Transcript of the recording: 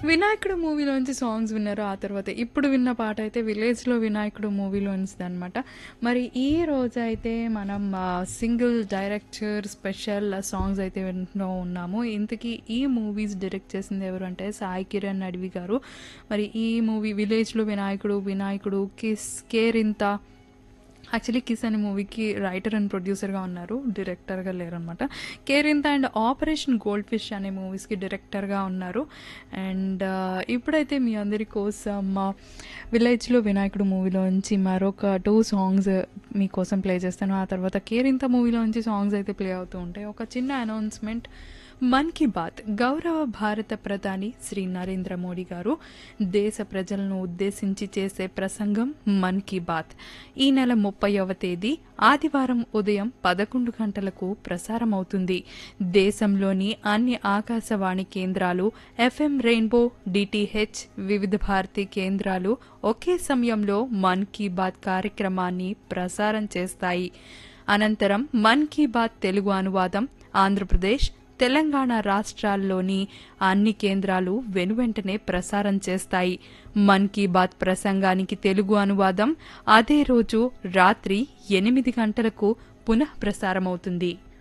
వినాయకుడు మూవీలోంచి సాంగ్స్ విన్నారు ఆ తర్వాత ఇప్పుడు విన్న పాట అయితే విలేజ్లో వినాయకుడు మూవీలోంచిది అనమాట మరి ఈ రోజు అయితే మనం సింగిల్ డైరెక్టర్ స్పెషల్ సాంగ్స్ అయితే వింటూ ఉన్నాము ఇంతకీ ఈ మూవీస్ డైరెక్ట్ చేసింది ఎవరు అంటే సాయి కిరణ్ అడవి గారు మరి ఈ మూవీ విలేజ్లో వినాయకుడు వినాయకుడు కిస్ కేరింత యాక్చువల్లీ కిస్ అనే మూవీకి రైటర్ అండ్ ప్రొడ్యూసర్గా ఉన్నారు డైరెక్టర్గా లేరనమాట Kerintha and operation gold fish అనే మూవీస్కి డైరెక్టర్గా ఉన్నారు అండ్ ఇప్పుడైతే మీ అందరి కోసం విలేజ్లో వినాయకుడు మూవీలోంచి మరొక టూ సాంగ్స్ మీకోసం ప్లే చేస్తాను ఆ తర్వాత కేరింత మూవీలోంచి సాంగ్స్ అయితే ప్లే అవుతూ ఉంటాయి ఒక చిన్న అనౌన్స్మెంట్ మన్ కీ బాత్ గౌరవ భారత ప్రధాని శ్రీ నరేంద్ర మోడీ గారు దేశ ప్రజలను ఉద్దేశించి చేసే ప్రసంగం మన్ కీ బాత్ ఈ నెల ముప్పైవ తేదీ ఆదివారం ఉదయం పదకొండు గంటలకు ప్రసారం అవుతుంది దేశంలోని అన్ని ఆకాశవాణి కేంద్రాలు ఎఫ్ఎం రెయిన్బో డిటిహెచ్ వివిధ భారతి కేంద్రాలు ఒకే సమయంలో మన్ కీ బాత్ కార్యక్రమాన్ని ప్రసారం చేస్తాయి అనంతరం మన్ కీ బాత్ తెలుగు అనువాదం ఆంధ్రప్రదేశ్ తెలంగాణ రాష్ట్రాల్లోని అన్ని కేంద్రాలు వెనువెంటనే ప్రసారం చేస్తాయి మన్ కీ బాత్ ప్రసంగానికి తెలుగు అనువాదం అదే రోజు రాత్రి ఎనిమిది గంటలకు పునః ప్రసారమవుతుంది